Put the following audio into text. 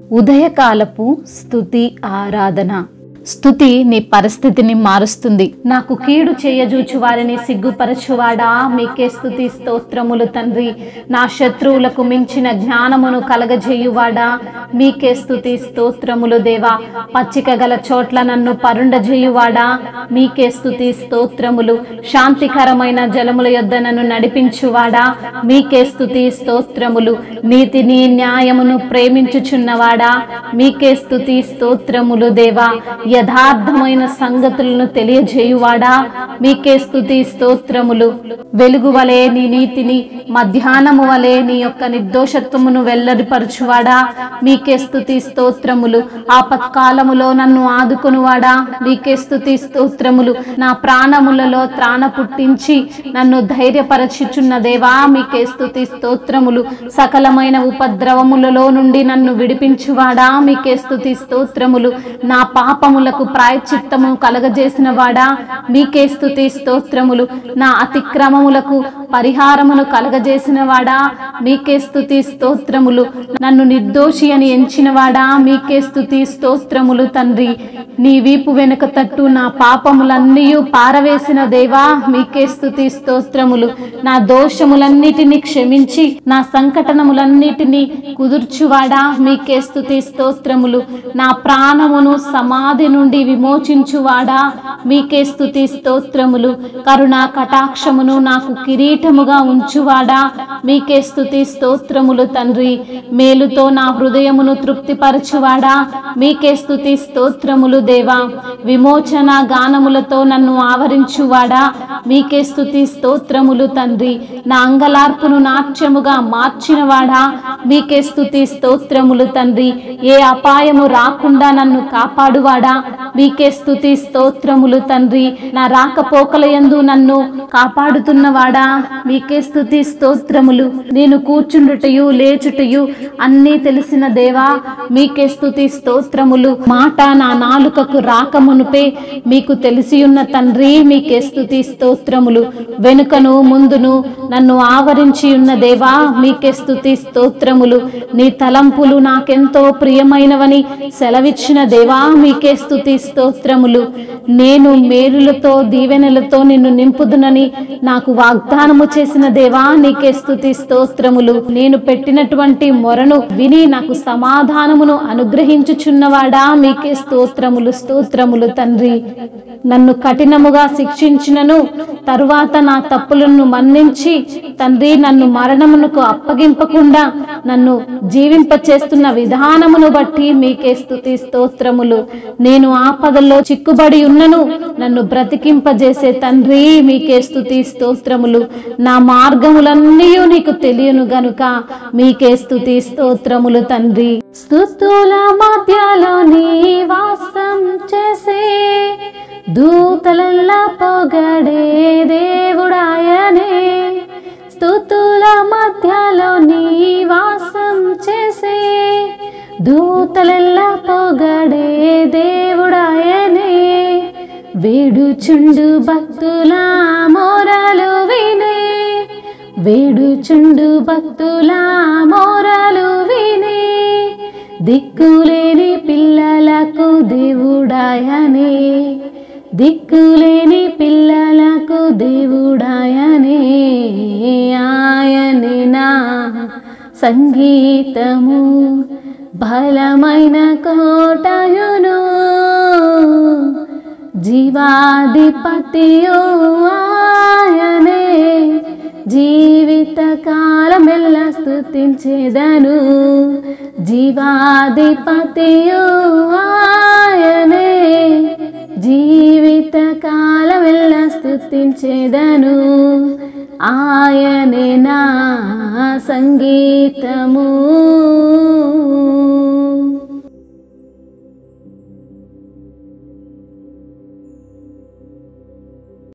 ఉదయకాలపు స్థుతి ఆరాధన స్థుతి నీ పరిస్థితిని మారుస్తుంది నాకు కీడు చేయజూచు వారిని సిగ్గుపరచువాడా మీకే స్థుతి స్తోత్రములు తండ్రి నా శత్రువులకు మించిన జ్ఞానమును కలగజేయువాడా మీకే స్థుతి స్తోత్రములు దేవా పచ్చిక గల చోట్ల నన్ను పరుండజేయువాడా మీకే స్థుతి స్తోత్రములు శాంతికరమైన జలముల యొద్ద నన్ను నడిపించువాడా మీకే స్థుతి స్తోత్రములు నీతిని న్యాయమును ప్రేమించుచున్నవాడా మీకే స్థుతి స్తోత్రములు దేవా యథార్థమైన సంగతులను తెలియజేయువాడా మీకే స్థుతి స్తోత్రములు వెలుగు వలె నీ నీతిని మధ్యాహ్నము వలె నీ యొక్క నిర్దోషత్వమును వెల్లడిపరచువాడా మీకే స్థుతి స్తోత్రములు ఆపత్కాలములో నన్ను ఆదుకొనువాడా మీకే స్థుతి స్తోత్రములు నా ప్రాణములలో త్రాణ పుట్టించి నన్ను ధైర్యపరచుచున్న దేవా మీకే స్థుతి స్తోత్రములు సకలమైన ఉపద్రవములలో నుండి నన్ను విడిపించువాడా మీకే స్థుతి స్తోత్రములు నా పాపములకు ప్రాయచిత్తము కలగజేసిన వాడా మీకే స్థుతి స్తోత్రములు నా అతిక్రమములకు పరిహారమును కలగజేసిన వాడా మీకే స్థుతి స్తోత్రములు నన్ను నిర్దోషి అని ఎంచినవాడా మీకే స్థుతి స్తోత్రములు తండ్రి నీ వీపు వెనుక తట్టు నా పాపములన్నీ పారవేసిన దేవా మీకే స్థుతి స్తోత్రములు నా దోషములన్నిటిని క్షమించి నా సంకటనములన్నిటిని కుదుర్చువాడా మీకే స్థుతి స్తోత్రములు నా ప్రాణమును సమాధి నుండి విమోచించువాడా మీకే స్థుతి స్తోత్రములు కరుణా కటాక్షమును నాకు కిరీటముగా ఉంచువాడా మీకే స్థుతి స్తోత్రములు తండ్రి మేలుతో నా హృదయమును తృప్తిపరచువాడా మీకే స్థుతి స్తోత్రములు దేవా విమోచన గానములతో నన్ను ఆవరించువాడా మీకే స్థుతి స్తోత్రములు తండ్రి నా అంగలార్పును నాట్యముగా మార్చినవాడా మీకే స్థుతి స్తోత్రములు తండ్రి ఏ అపాయము రాకుండా నన్ను కాపాడువాడా మీకే స్థుతి స్తోత్రములు తండ్రి నా రాకపోకలయందు నన్ను కాపాడుతున్నవాడా మీకే స్థుతి స్తోత్రములు నేను కూర్చుండుటయు లేచుటయు అన్నీ తెలిసిన దేవా మీకే స్థుతి స్తోత్రములు మాట నా నాలుకకు రాకమునుపే మీకు తెలిసియున్న తండ్రి మీకే స్థుతి స్తోత్రములు వెనుకను ముందును నన్ను ఆవరించి ఉన్న దేవా మీకే స్థుతి స్తోత్రములు నీ తలంపులు నాకెంతో ప్రియమైనవని సెలవిచ్చిన దేవా మీకే స్థుతి స్తోత్రములు నేను మేలులతో దీవెనలతో నిన్ను నింపుదునని నాకు వాగ్దానము చేసిన దేవా నీకే స్థుతి స్తోత్రములు నేను పెట్టినటువంటి మొరను విని నాకు సమాధానమును అనుగ్రహించుచున్నవాడా మీకే స్తోత్రములు స్తోత్రములు తండ్రి నన్ను కఠినముగా శిక్షించినను తరువాత నా తప్పులను మన్నించి తండ్రి నన్ను మరణమునకు అప్పగింపకుండా నన్ను జీవింపచేస్తున్న విధానమును బట్టి మీకే స్థుతి స్తోత్రములు నేను ఆపదల్లో చిక్కుబడి ఉన్నను నన్ను బ్రతికింపజేసే తండ్రి మీకే స్థుతి స్తోత్రములు నా మార్గములన్నీ నీకు తెలియను గనుక మీకే స్థుతి స్తోత్రములు తండ్రి స్థుతుల మధ్యలో నీ వాసం చేసే దూతలల్లా పొగడే దేవుడాయనే స్థుతుల మధ్యలో నీ వాసం చేసే దూతలల్లా పొగడే దేవుడాయనే వేడుచుండు భక్తుల మోరాలు వినే వేడుచుండు భక్తుల మోరాలు వినే దిక్కులేని పిల్లలకు దేవుడాయనే దిక్కులేని పిల్లలకు దేవుడాయనే ఆయనే నా సంగీతము బలమైన కోటయును జీవాధిపతియు ఆయనే జీవిత కాలమెల్ల స్థుతించేదను జీవాధిపతియు ఆయనే జీవిత కాలమెల్ల స్థుతించేదను ఆయనే నా సంగీతము